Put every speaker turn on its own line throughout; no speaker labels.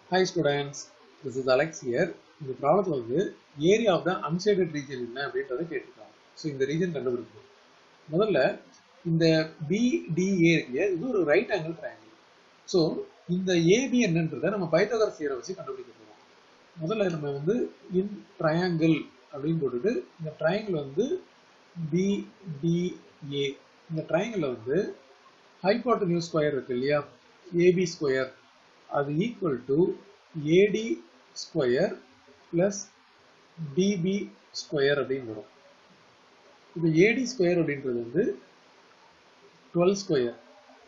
Hi students, this is Alex here. இந்த ப்ராப்ளத்தில் வந்து area of the unshaded region என்ன அப்படின்றத கேட்டிருக்காங்க ஸோ இந்த ரீஜன் கண்டுபிடிக்கணும் முதல்ல இந்த பிடிஏ இருக்கு இது ஒரு ரைட் ஆங்கிள் ட்ரையாங்கிள் ஸோ இந்த ஏபி என்னன்றதை நம்ம பைத்தகர் சீரை வச்சு கண்டுபிடிக்க போகிறோம் முதல்ல நம்ம வந்து இன் ட்ரையாங்கிள் அப்படின்னு போட்டுட்டு இந்த ட்ரையாங்கிள் வந்து பிடிஏ இந்த ட்ரையாங்கிளில் வந்து ஹைபாட்டனியூ ஸ்கொயர் இருக்கு இல்லையா ஏபி ஸ்கொயர் அது equal to AD square plus DB square அப்படின்னு வரும் இப்போ ஏடி ஸ்கொயர் அப்படின்றது வந்து டுவெல் ஸ்கொயர்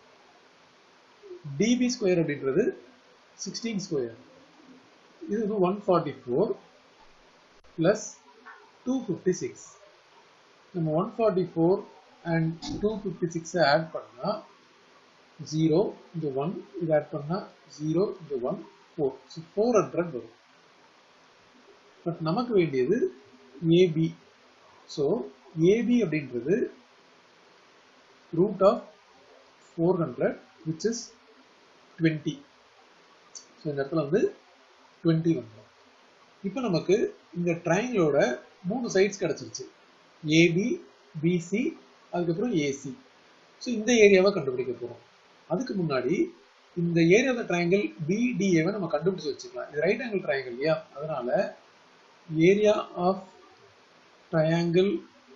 டிபி ஸ்கொயர் அப்படின்றது சிக்ஸ்டீன் ஸ்கொயர் இது வந்து one forty four plus two fifty six நம்ம one forty four and two fifty சிக்ஸை ஆட் பண்ணால் ஜீரோ இந்த ஒன் இது ஆட் பண்ணால் ஜீரோ இந்த one four so four hundred வரும் பட் நமக்கு வேண்டியது ஏபி ஸோ ஏபி அப்படின்றது root of four hundred which is twenty so இந்த இடத்துல வந்து டுவெண்ட்டி வந்துடும் இப்போ நமக்கு இந்த ட்ரையாங்கிளோட மூணு சைட்ஸ் கிடச்சிருச்சு ஏபி பிசி அதுக்கப்புறம் ஏசி ஸோ இந்த ஏரியாவை கண்டுபிடிக்க போகிறோம் அதுக்கு முன்னாடி இந்த ஏரியா ஆஃப் ட்ரையாங்கிள் பிடிஏவை நம்ம கண்டுபிடிச்சு வச்சுக்கலாம் இது ரைட் ஆங்கிள் ட்ரையாங்கிள் இல்லையா அதனால ஏரியா ஆஃப் ட்ரையாங்கிள்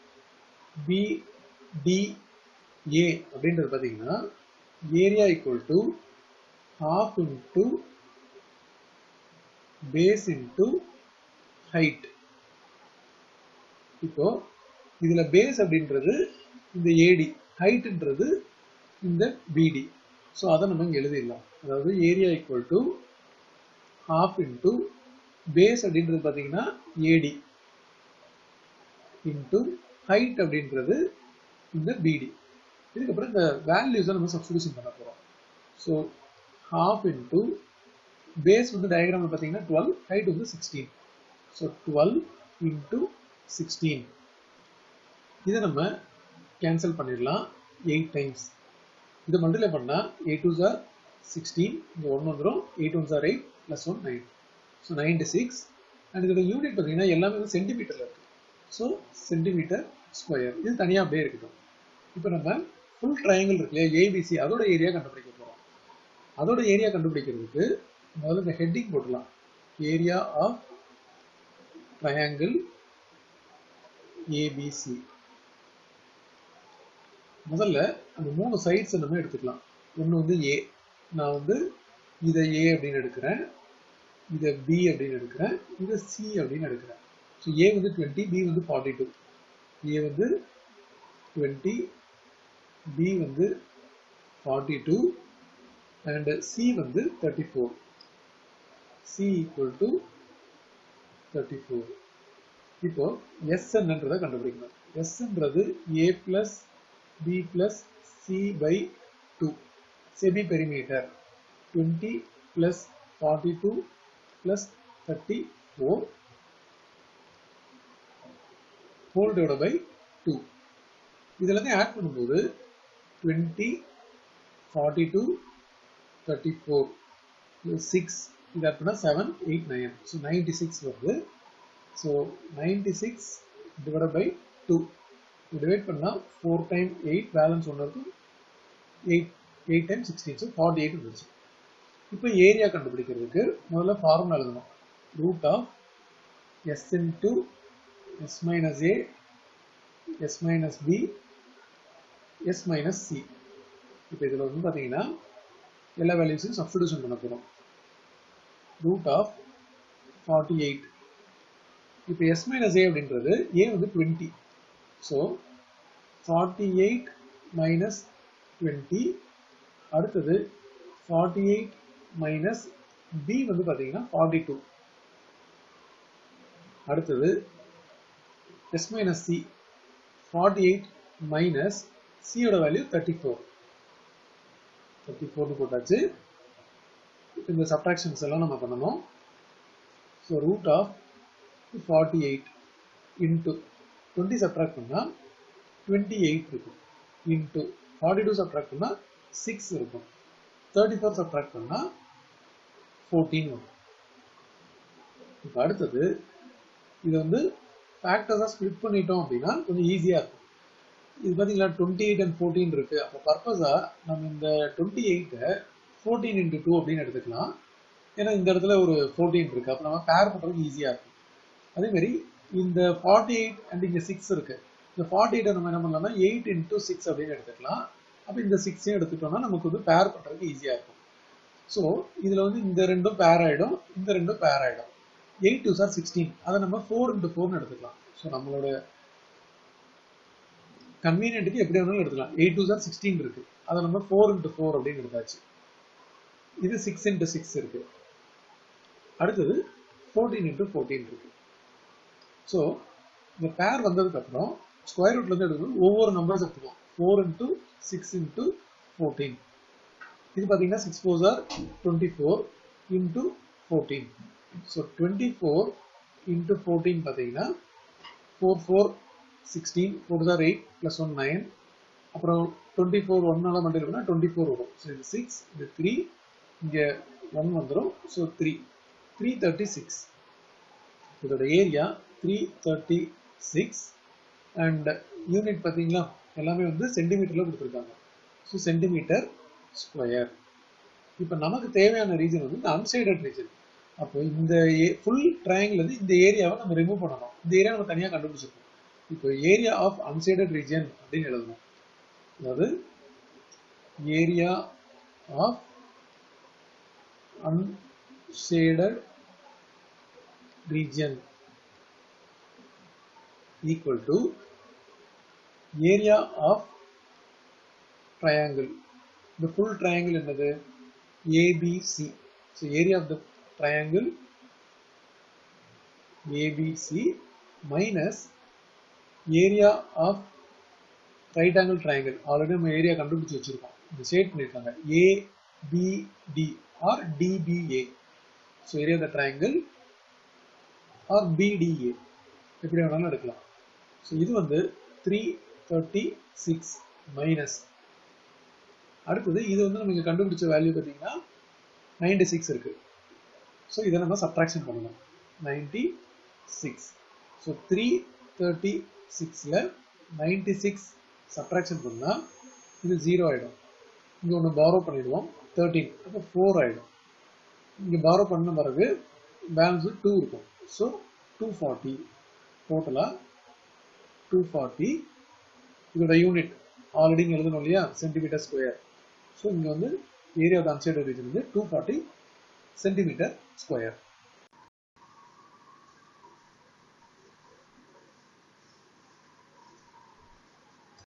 பிடிஏ அப்படின்றது பார்த்தீங்கன்னா area equal to half into base into height இப்போ இதுல பேஸ் அப்படின்றது இந்த ஏடி ஹைட்ன்றது இந்த பிடி ஸோ அதை நம்ம இங்கே எழுதிடலாம் அதாவது area equal to half into base அப்படின்றது பார்த்தீங்கன்னா ஏடி இன்டு ஹைட் அப்படின்றது இந்த பிடி இதுக்கப்புறம் இந்த வேல்யூஸை நம்ம சப்ஸ்டியூஷன் பண்ண போகிறோம் ஸோ ஹாஃப் இன்டு பேஸ் வந்து டயக்ராமில் பார்த்தீங்கன்னா டுவெல் ஹைட் வந்து sixteen so twelve into sixteen இதை நம்ம கேன்சல் பண்ணிடலாம் எயிட் டைம்ஸ் இதை மல்டிப்ளை பண்ணால் எயிட் டூ ஜார் சிக்ஸ்டீன் இங்கே ஒன்று வந்துடும் எயிட் ஒன் ஜார் eight plus one nine so ninety six and இதோட யூனிட் பார்த்தீங்கன்னா எல்லாமே வந்து சென்டிமீட்டரில் இருக்குது ஸோ சென்டிமீட்டர் ஸ்கொயர் இது தனியாக அப்படியே இருக்கட்டும் இப்போ நம்ம ஃபுல் ட்ரையாங்கிள் இருக்கு இல்லையா ஏபிசி அதோட ஏரியா கண்டுபிடிக்க போகிறோம் அதோட ஏரியா கண்டுபிடிக்கிறதுக்கு முதல்ல இந்த ஹெட்டிங் போட்டுடலாம் ஏரியா ஆஃப் ட்ரையாங்கிள் ஏபிசி முதல்ல அந்த மூணு சைட்ஸ் நம்ம எடுத்துக்கலாம் ஒன்று வந்து ஏ நான் வந்து இதை ஏ அப்படின்னு எடுக்கிறேன் இதை பி அப்படின்னு எடுக்கிறேன் இதை சி அப்படின்னு எடுக்கிறேன் ஸோ ஏ வந்து டுவெண்ட்டி பி வந்து ஃபார்ட்டி டூ ஏ வந்து டுவெண்ட்டி பி வந்து ஃபார்ட்டி டூ அண்ட் சி வந்து thirty four C equal to thirty four இப்போ எஸ் என்னன்றதை கண்டுபிடிக்கணும் எஸ்ன்றது A plus b plus c by 2 semi perimeter 20 plus 42 plus 34 whole divided by 2 இதெல்லாம் add பண்ணும்போது 20 42 34 6 இது ஆட் பண்ணால் seven eight nine so ninety six வருது so ninety six divide by two divide பண்ணால் ஃபோர் டைம் எயிட் பேலன்ஸ் ஒன்று இருக்கும் eight eight time sixteen so forty eight வந்துருச்சு இப்போ ஏரியா கண்டுபிடிக்கிறதுக்கு முதல்ல ஃபார்முலா எழுதணும் root of S into S minus A S minus B S minus C இப்போ இதில் வந்து பார்த்தீங்கன்னா எல்லா வேல்யூஸையும் சப்ஸ்டியூஷன் பண்ண போகிறோம் ரூட் ஆஃப் ஃபார்ட்டி எயிட் இப்போ எஸ் மைனஸ் ஏ அப்படின்றது ஏ வந்து twenty so forty eight minus twenty அடுத்தது ஃபார்ட்டி எயிட் மைனஸ் பி வந்து பார்த்தீங்கன்னா ஃபார்ட்டி டூ அடுத்தது S minus C forty eight minus சியோட வேல்யூ தேர்ட்டி ஃபோர் தேர்ட்டி ஃபோர்னு போட்டாச்சு இந்த சப்ட்ராக்ஷன்ஸ் எல்லாம் நம்ம பண்ணணும் so root of forty eight into twenty subtract பண்ணால் டுவெண்ட்டி எயிட் இருக்கும் இன்ட்டு ஃபார்ட்டி டூ சப்ட்ராக்ட் பண்ணால் சிக்ஸ் இருக்கும் தேர்ட்டி ஃபோர் சப்ட்ராக்ட் பண்ணால் ஃபோர்டீன் வரும் இப்போ அடுத்தது இது வந்து ஃபேக்டர்ஸாக ஸ்ப்ளிட் பண்ணிட்டோம் அப்படின்னா கொஞ்சம் ஈஸியாக இருக்கும் இது பார்த்தீங்களா டுவெண்ட்டி எயிட் அண்ட் ஃபோர்டீன் இருக்குது அப்போ பர்பஸாக நம்ம இந்த டுவெண்ட்டி எயிட்டை ஃபோர்டீன் இன்ட்டு டூ அப்படின்னு எடுத்துக்கலாம் ஏன்னா இந்த இடத்துல ஒரு ஃபோர்டீன் இருக்குது அப்போ நம்ம பேர் பண்ணுறதுக்கு ஈஸியாக இருக்கும் அதேமாரி இந்த ஃபார்ட்டி எயிட் அண்ட் இங்கே சிக்ஸ் இருக்குது இந்த ஃபார்ட்டி எயிட்டை நம்ம என்ன பண்ணலாம்னா எயிட் இன்ட்டு சிக்ஸ் அப்படின்னு எடுத்துக்கலாம் அப்போ இந்த சிக்ஸையும் எடுத்துட்டோம்னா நமக்கு வந்து பேர் பண்ணுறதுக்கு ஈஸியாக இருக்கும் ஸோ இதில் வந்து இந்த ரெண்டும் பேர் ஆகிடும் இந்த ரெண்டும் பேர் ஆகிடும் எயிட் டூ சார் சிக்ஸ்டீன் அதை நம்ம ஃபோர் இன்ட்டு ஃபோர்னு எடுத்துக்கலாம் ஸோ நம்மளோட கன்வீனியன்ட்டுக்கு எப்படி வேணாலும் எடுத்துக்கலாம் எயிட் டூ சார் சிக்ஸ்டீன் இருக்கு அதை நம்ம ஃபோர் இன்ட்டு ஃபோர் அப்படின்னு எடுத்தாச்சு இது சிக்ஸ் இன்ட்டு சிக்ஸ் இருக்கு அடுத்தது ஃபோர்டீன் இன்ட்டு ஃபோர்டீன் இருக்கு ஸோ இந்த பேர் வந்ததுக்கு அப்புறம் ஸ்கொயர் ரூட்ல இருந்து எடுக்கணும் ஒவ்வொரு நம்பர்ஸ் எடுத்துக்கோம் four into six into fourteen இது பார்த்தீங்கன்னா six four or twenty four into fourteen so twenty four into fourteen பார்த்தீங்கன்னா four four sixteen four or eight plus one nine அப்புறம் டுவெண்ட்டி ஃபோர் ஒன்னால மட்டும் இருக்குன்னா டுவெண்ட்டி ஃபோர் வரும் ஸோ இது சிக்ஸ் இது த்ரீ இங்கே ஒன் வந்துடும் so three three thirty six இதோட area three thirty six and unit பார்த்தீங்களா எல்லாமே வந்து சென்டிமீட்டரில் கொடுத்துருக்காங்க ஸோ சென்டிமீட்டர் ஸ்கொயர் இப்போ நமக்கு தேவையான ரீஜன் வந்து இந்த அன்சைடட் ரீஜன் அப்போ இந்த ஃபுல் ட்ரையாங்கிள் வந்து இந்த ஏரியாவை நம்ம ரிமூவ் பண்ணணும் இந்த ஏரியா நம்ம தனியாக கண்டுபிடிச்சிருக்கோம் இப்போ ஏரியா ஆஃப் அன்சைடட் ரீஜன் அப்படின்னு எழுதணும் அதாவது area of unshaded region equal to area of triangle the full triangle என்னது ABC so area of the triangle ABC minus area of right angle triangle already நம்ம ஏரியா கண்டுபிடிச்சு வச்சிருக்கோம் இந்த ஷேட் பண்ணிருக்காங்க ABD or DBA. So area of the triangle or BDA. எப்படி வேணாலும் எடுக்கலாம் so இது வந்து த்ரீ தேர்ட்டி சிக்ஸ் மைனஸ் அடுத்தது இது வந்து நம்ம இங்கே கண்டுபிடிச்ச வேல்யூ பார்த்தீங்கன்னா நைன்டி சிக்ஸ் இருக்கு ஸோ இதை நம்ம சப்ட்ராக்ஷன் பண்ணலாம் ninety six so three thirty சிக்ஸில் நைன்டி சிக்ஸ் சப்ட்ராக்ஷன் பண்ணால் இது ஜீரோ ஆகிடும் இங்கே ஒன்று பாரோ பண்ணிடுவோம் தேர்ட்டீன் அப்போ ஃபோர் ஆகிடும் இங்கே பாரோ பண்ண பிறகு பேலன்ஸு டூ இருக்கும் ஸோ டூ ஃபார்ட்டி டோட்டலாக டூ ஃபார்ட்டி இதோட யூனிட் ஆல்ரெடி இங்கே எழுதணும் இல்லையா சென்டிமீட்டர் ஸ்கொயர் ஸோ இங்கே வந்து ஏரியா ஆஃப் அன்சைடு ரீஜன் வந்து டூ ஃபார்ட்டி சென்டிமீட்டர் ஸ்கொயர்